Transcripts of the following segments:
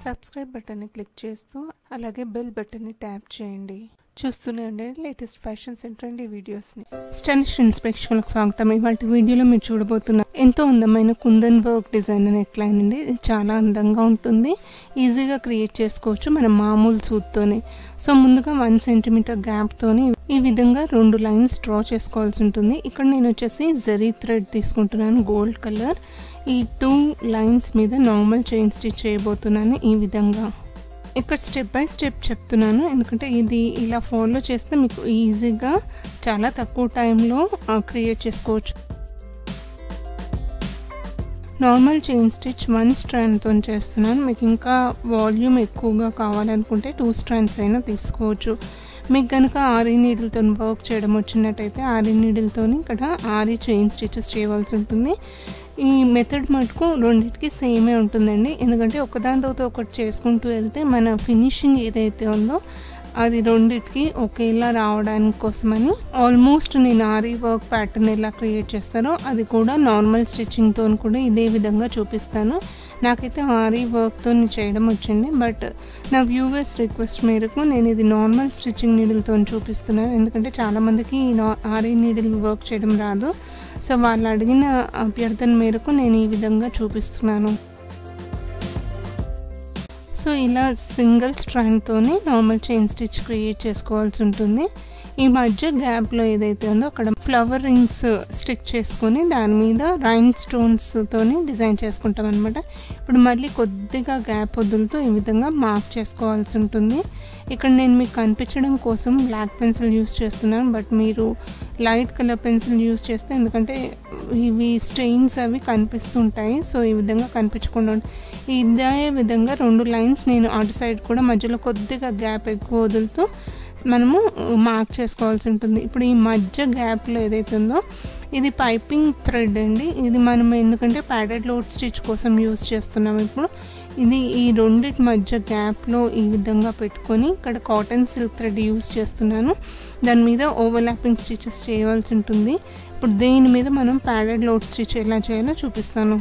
subscribe బటన్ని click చేస్తూ అలాగే బెల్ బటన్ని ట్యాప్ చేయండి చూస్తూనే ఉండండి లేటెస్ట్ ఫ్యాషన్స్ అండ్ ట్రెండీ వీడియోస్ని స్టైలిష్ ట్రెండ్స్ ప్రేక్షకులకు స్వాగతం ఇవాళ వీడియోలో మీరు చూడబోతున్న ఎంతో అందమైన kundan work design neckline అండి ఇది చాలా అందంగా ఉంటుంది ఈజీగా క్రియేట్ చేసుకోవచ్చు మన మామూలు సూత్తోనే సో ముందుగా వన్ సెంటీమీటర్ గ్యాప్తోని ఈ విధంగా రెండు లైన్స్ డ్రా చేసుకోవాల్సి ఉంటుంది ఇక్కడ నేను వచ్చేసి జరీ థ్రెడ్ తీసుకుంటున్నాను గోల్డ్ కలర్ ఈ టూ లైన్స్ మీద నార్మల్ చైన్ స్టిచ్ చేయబోతున్నాను ఈ విధంగా ఇక్కడ స్టెప్ బై స్టెప్ చెప్తున్నాను ఎందుకంటే ఇది ఇలా ఫాలో చేస్తే మీకు ఈజీగా చాలా తక్కువ టైంలో క్రియేట్ చేసుకోవచ్చు నార్మల్ చైన్ స్టిచ్ వన్ స్ట్రాండ్తో చేస్తున్నాను మీకు ఇంకా వాల్యూమ్ ఎక్కువగా కావాలనుకుంటే టూ స్ట్రాండ్స్ అయినా తీసుకోవచ్చు మీకు కనుక ఆరి నీడిల్తో వర్క్ చేయడం వచ్చినట్టయితే ఆరి నీడిల్తో ఇక్కడ ఆరి చైన్ స్టిచెస్ చేయవలసి ఉంటుంది ఈ మెథడ్ మటుకు రెండింటికి సేమే ఉంటుందండి ఎందుకంటే ఒకదాని తర్వాత ఒకటి చేసుకుంటూ వెళ్తే మన ఫినిషింగ్ ఏదైతే ఉందో అది రెండింటికి ఒకేలా రావడానికి కోసమని ఆల్మోస్ట్ నేను ఆరీ వర్క్ ప్యాటర్న్ ఎలా క్రియేట్ చేస్తానో అది కూడా నార్మల్ స్టిచ్చింగ్తో కూడా ఇదే విధంగా చూపిస్తాను నాకైతే ఆరీ వర్క్తో చేయడం వచ్చింది బట్ నా వ్యూవర్స్ రిక్వెస్ట్ మేరకు నేను ఇది నార్మల్ స్టిచ్చింగ్ నీడిల్తో చూపిస్తున్నాను ఎందుకంటే చాలామందికి ఆరీ నీడిల్ వర్క్ చేయడం రాదు సో వాళ్ళు అడిగిన అభ్యర్థన మేరకు నేను ఈ విధంగా చూపిస్తున్నాను సో ఇలా సింగిల్ స్ట్రాండ్తోనే నార్మల్ చైన్ స్టిచ్ క్రియేట్ చేసుకోవాల్సి ఉంటుంది ఈ మధ్య గ్యాప్లో ఏదైతే ఉందో అక్కడ ఫ్లవర్ రింగ్స్ స్టిక్ చేసుకొని దాని మీద రైన్ స్టోన్స్తోని డిజైన్ చేసుకుంటాం అనమాట ఇప్పుడు మళ్ళీ కొద్దిగా గ్యాప్ వదులుతూ ఈ విధంగా మార్క్ చేసుకోవాల్సి ఉంటుంది ఇక్కడ నేను మీకు కనిపించడం కోసం బ్లాక్ పెన్సిల్ యూస్ చేస్తున్నాను బట్ మీరు లైట్ కలర్ పెన్సిల్ యూస్ చేస్తే ఎందుకంటే ఇవి స్టెయిన్స్ అవి కనిపిస్తుంటాయి సో ఈ విధంగా కనిపించకుండా ఇదే విధంగా రెండు లైన్స్ నేను అటు సైడ్ కూడా మధ్యలో కొద్దిగా గ్యాప్ ఎక్కువ వదులుతూ మనము మార్క్ చేసుకోవాల్సి ఉంటుంది ఇప్పుడు ఈ మధ్య గ్యాప్లో ఏదైతే ఉందో ఇది పైపింగ్ థ్రెడ్ అండి ఇది మనం ఎందుకంటే ప్యాడెడ్ లోడ్ స్టిచ్ కోసం యూస్ చేస్తున్నాం ఇప్పుడు ఇది ఈ రెండింటి మధ్య గ్యాప్లో ఈ విధంగా పెట్టుకొని ఇక్కడ కాటన్ సిల్క్ థ్రెడ్ యూస్ చేస్తున్నాను దాని మీద ఓవర్లాపింగ్ స్టిచెస్ చేయవలసి ఉంటుంది ఇప్పుడు దీని మీద మనం ప్యాడెడ్ లోడ్ స్టిచ్ ఎలా చేయాలో చూపిస్తాను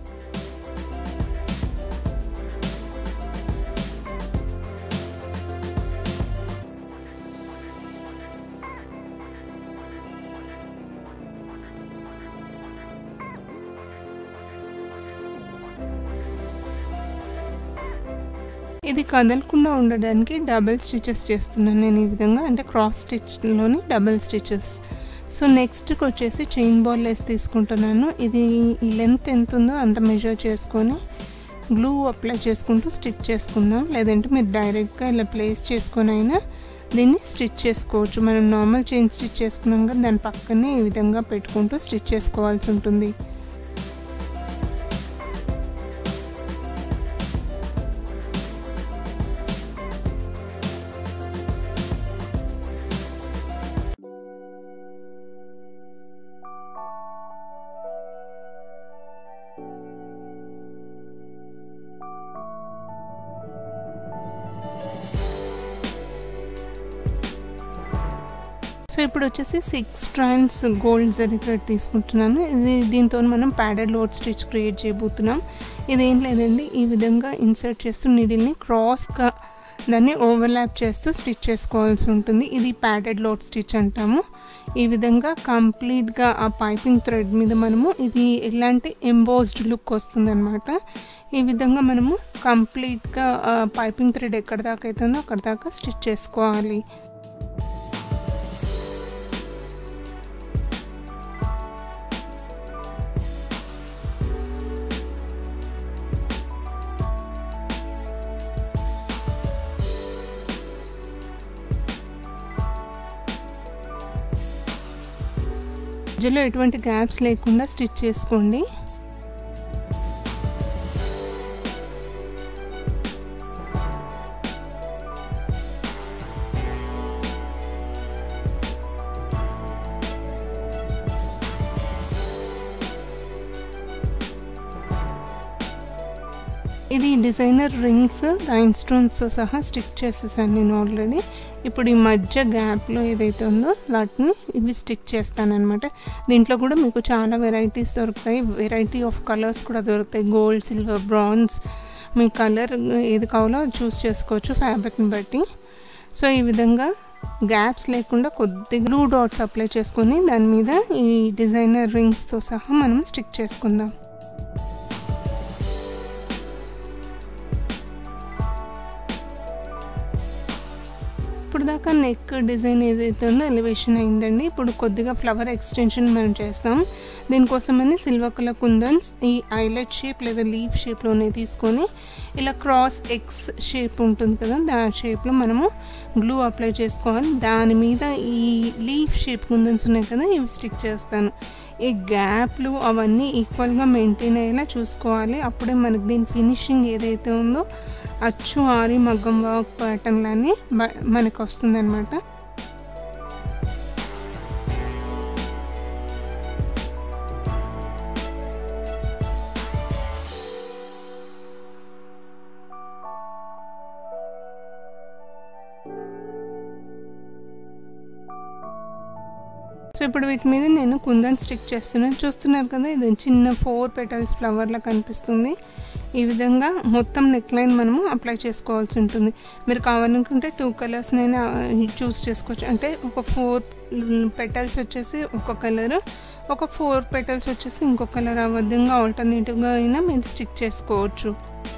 ఇది కదలకుండా ఉండడానికి డబల్ స్టిచెస్ చేస్తున్నాను నేను ఈ విధంగా అంటే క్రాస్ స్టిచ్లోని డబల్ స్టిచెస్ సో నెక్స్ట్కి వచ్చేసి చైన్ బాల్ లేస్ తీసుకుంటున్నాను ఇది లెంత్ ఎంత ఉందో అంత మెజర్ చేసుకొని గ్లూ అప్లై చేసుకుంటూ స్టిచ్ చేసుకుందాం లేదంటే మీరు డైరెక్ట్గా ఇలా ప్లేస్ చేసుకొని అయినా దీన్ని స్టిచ్ చేసుకోవచ్చు మనం నార్మల్ చైన్ స్టిచ్ చేసుకున్నాం కదా దాని పక్కనే ఈ విధంగా పెట్టుకుంటూ స్టిచ్ చేసుకోవాల్సి ఉంటుంది సో ఇప్పుడు వచ్చేసి six strands gold zari thread తీసుకుంటున్నాను ఇది దీంతో మనం ప్యాడెడ్ లోడ్ స్టిచ్ క్రియేట్ చేయబోతున్నాం ఇదేం లేదండి ఈ విధంగా ఇన్సర్ట్ చేస్తూ నీడిల్ని క్రాస్గా దాన్ని ఓవర్లాప్ చేస్తూ స్టిచ్ చేసుకోవాల్సి ఉంటుంది ఇది ప్యాడెడ్ లోడ్ స్టిచ్ అంటాము ఈ విధంగా కంప్లీట్గా ఆ పైపింగ్ థ్రెడ్ మీద మనము ఇది ఎలాంటి ఎంబోస్డ్ లుక్ వస్తుంది అనమాట ఈ విధంగా మనము కంప్లీట్గా పైపింగ్ థ్రెడ్ ఎక్కడ దాకా అవుతుందో అక్కడ దాకా స్టిచ్ చేసుకోవాలి మధ్యలో ఎటువంటి గ్యాప్స్ లేకుండా స్టిచ్ చేసుకోండి ఇది డిజైనర్ రింగ్స్ రైన్ స్టోన్స్తో సహా స్టిక్ చేసేసాను నేను ఆల్రెడీ ఇప్పుడు ఈ మధ్య గ్యాప్లో ఏదైతే ఉందో వాటిని ఇవి స్టిక్ చేస్తానన్నమాట దీంట్లో కూడా మీకు చాలా వెరైటీస్ దొరుకుతాయి వెరైటీ ఆఫ్ కలర్స్ కూడా దొరుకుతాయి గోల్డ్ సిల్వర్ బ్రాన్స్ మీ కలర్ ఏది కావాలో అది చూస్ చేసుకోవచ్చు ఫ్యాబ్రిక్ని బట్టి సో ఈ విధంగా గ్యాప్స్ లేకుండా కొద్దిగా బ్లూ డాట్స్ అప్లై చేసుకొని దాని మీద ఈ డిజైనర్ రింగ్స్తో సహా మనం స్టిక్ చేసుకుందాం ఇప్పుడు దాకా నెక్ డిజైన్ ఏదైతే ఉందో ఎలివేషన్ అయిందండి ఇప్పుడు కొద్దిగా ఫ్లవర్ ఎక్స్టెన్షన్ మనం చేస్తాం దీనికోసమని సిల్వర్ కలర్ కుందన్స్ ఈ ఐలెట్ షేప్ లేదా లీఫ్ షేప్లోనే తీసుకొని ఇలా క్రాస్ ఎక్స్ షేప్ ఉంటుంది కదా దాని షేప్లో మనము గ్లూ అప్లై చేసుకోవాలి దాని మీద ఈ లీఫ్ షేప్ కుందన్స్ ఉన్నాయి కదా ఇవి స్టిక్ చేస్తాను ఈ గ్యాప్లు అవన్నీ ఈక్వల్గా మెయింటైన్ అయ్యేలా చూసుకోవాలి అప్పుడే మనకి దీని ఫినిషింగ్ ఏదైతే ఉందో అచ్చు ఆరి మగ్గం వర్క్ ప్యాటర్న్ లాని మనకు వస్తుంది అనమాట సో ఇప్పుడు వీటి మీద నేను కుందన్ స్టిక్ చేస్తున్నాను చూస్తున్నారు కదా ఇది చిన్న ఫోర్ పెటల్స్ ఫ్లవర్లా కనిపిస్తుంది ఈ విధంగా మొత్తం నెక్ లైన్ మనము అప్లై చేసుకోవాల్సి ఉంటుంది మీరు కావాలనుకుంటే టూ కలర్స్నైనా చూస్ చేసుకోవచ్చు అంటే ఒక ఫోర్ పెటల్స్ వచ్చేసి ఒక కలర్ ఒక ఫోర్ పెటల్స్ వచ్చేసి ఇంకొక కలర్ ఆ విధంగా ఆల్టర్నేటివ్గా అయినా మీరు స్టిక్ చేసుకోవచ్చు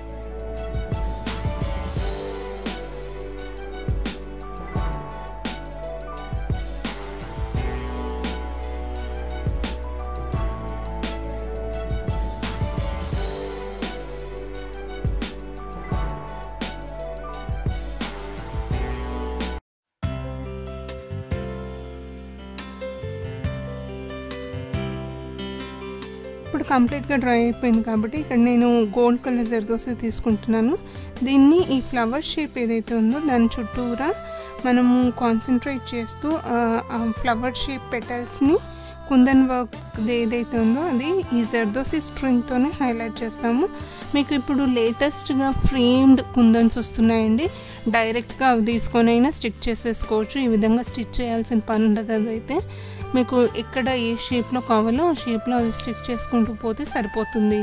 ఇప్పుడు కంప్లీట్గా డ్రై అయిపోయింది కాబట్టి ఇక్కడ నేను గోల్డ్ కలర్ జర్దోసి తీసుకుంటున్నాను దీన్ని ఈ ఫ్లవర్ షేప్ ఏదైతే ఉందో దాని చుట్టూరా మనము కాన్సన్ట్రేట్ చేస్తూ ఆ ఫ్లవర్ షేప్ పెటల్స్ని కుందన్ వర్క్ ఏదైతే ఉందో అది ఈ జర్దోసి స్ట్రింగ్తోనే హైలైట్ చేస్తాము మీకు ఇప్పుడు లేటెస్ట్గా ఫ్రేమ్డ్ కుందన్స్ వస్తున్నాయండి డైరెక్ట్గా అవి తీసుకొని అయినా స్టిక్ చేసేసుకోవచ్చు ఈ విధంగా స్టిచ్ చేయాల్సిన పని ఉండదు అదైతే మీకు ఎక్కడ ఏ షేప్లో కావాలో ఆ షేప్లో అవి స్టిక్ చేసుకుంటూ పోతే సరిపోతుంది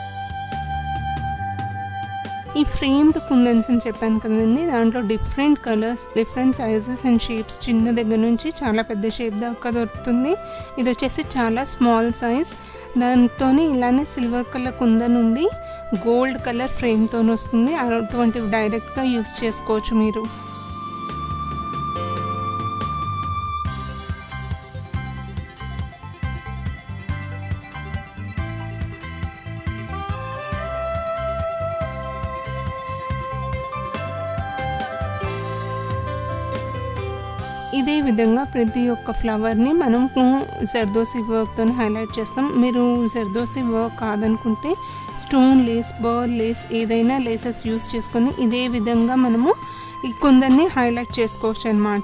ఈ ఫ్రేమ్డ్ కుందన్స్ అని చెప్పాను కదండి దాంట్లో different colours different sizes and shapes చిన్న దగ్గర నుంచి చాలా పెద్ద షేప్ దాకా దొరుకుతుంది ఇది వచ్చేసి చాలా స్మాల్ సైజ్ దాంతో ఇలానే సిల్వర్ కలర్ కుందన్ ఉంది గోల్డ్ కలర్ ఫ్రేమ్తో వస్తుంది అటువంటివి డైరెక్ట్గా యూస్ చేసుకోవచ్చు మీరు ఇదే విధంగా ప్రతి ఒక్క ఫ్లవర్ని మనం జర్దోసి వర్క్తో హైలైట్ చేస్తాం మీరు జర్దోసి వర్క్ కాదనుకుంటే స్టోన్ లేస్ బర్ల్ లేస్ ఏదైనా లేసెస్ యూస్ చేసుకొని ఇదే విధంగా మనము ఈ కొందరిని హైలైట్ చేసుకోవచ్చు అనమాట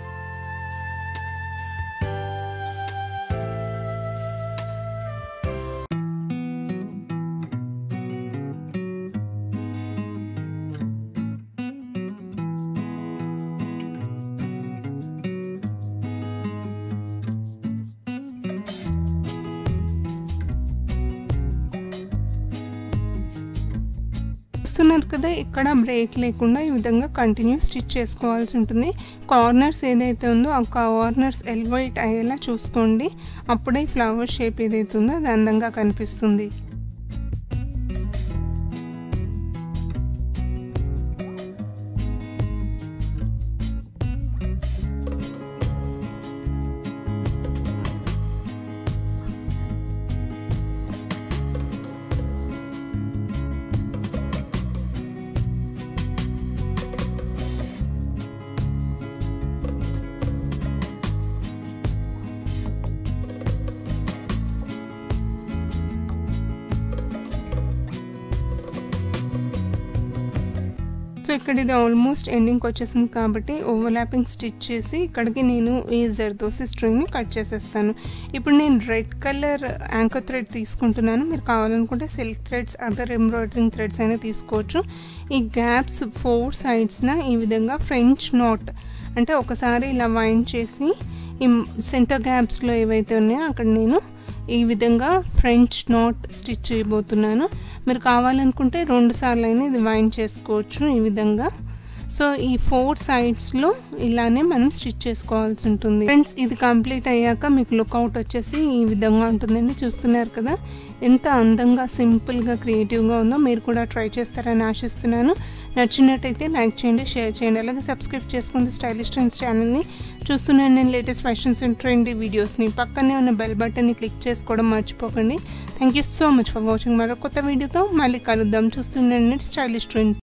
చూస్తున్నారు కదా ఇక్కడ బ్రేక్ లేకుండా ఈ విధంగా కంటిన్యూ స్టిచ్ చేసుకోవాల్సి ఉంటుంది కార్నర్స్ ఏదైతే ఉందో ఆ కార్నర్స్ ఎల్వైట్ అయ్యేలా చూసుకోండి అప్పుడే ఫ్లవర్ షేప్ ఏదైతే ఉందో అది అందంగా కనిపిస్తుంది సో ఇక్కడ ఇది ఆల్మోస్ట్ ఎండింగ్కి వచ్చేసింది కాబట్టి ఓవర్లాపింగ్ స్టిచ్ చేసి ఇక్కడికి నేను ఈ జర్దోసి స్ట్రింగ్ని కట్ చేసేస్తాను ఇప్పుడు నేను రెడ్ కలర్ యాంకర్ థ్రెడ్ తీసుకుంటున్నాను మీరు కావాలనుకుంటే silk threads other embroidering threads అయినా తీసుకోవచ్చు ఈ గ్యాప్స్ ఫోర్ సైడ్స్న ఈ విధంగా ఫ్రెంచ్ నాట్ అంటే ఒకసారి ఇలా వైండ్ చేసి ఈ సెంటర్ గ్యాప్స్లో ఏవైతే ఉన్నాయో అక్కడ నేను ఈ విధంగా ఫ్రెంచ్ నాట్ స్టిచ్ చేయబోతున్నాను మీరు కావాలనుకుంటే రెండు సార్లు అయినా ఇది వైండ్ చేసుకోవచ్చు ఈ విధంగా సో ఈ ఫోర్ సైడ్స్లో ఇలానే మనం స్టిచ్ చేసుకోవాల్సి ఉంటుంది ఫ్రెండ్స్ ఇది కంప్లీట్ అయ్యాక మీకు లుక్అవుట్ వచ్చేసి ఈ విధంగా ఉంటుందండి చూస్తున్నారు కదా ఎంత అందంగా సింపుల్గా క్రియేటివ్గా ఉందో మీరు కూడా ట్రై చేస్తారని ఆశిస్తున్నాను నచ్చినట్టయితే లైక్ చేయండి షేర్ చేయండి అలాగే సబ్స్క్రైబ్ చేసుకోండి స్టైలిష్ ట్రెండ్స్ ఛానల్ని చూస్తున్నాను నేను లేటెస్ట్ ఫ్యాషన్స్ అండ్ ట్రెండీ వీడియోస్ని పక్కనే ఉన్న బెల్ బటన్ని క్లిక్ చేసుకోవడం మర్చిపోకండి thank you so much for watching మరో కొత్త వీడియోతో మళ్ళీ కలుద్దాం చూస్తున్నాను స్టైలిష్ ట్రెండ్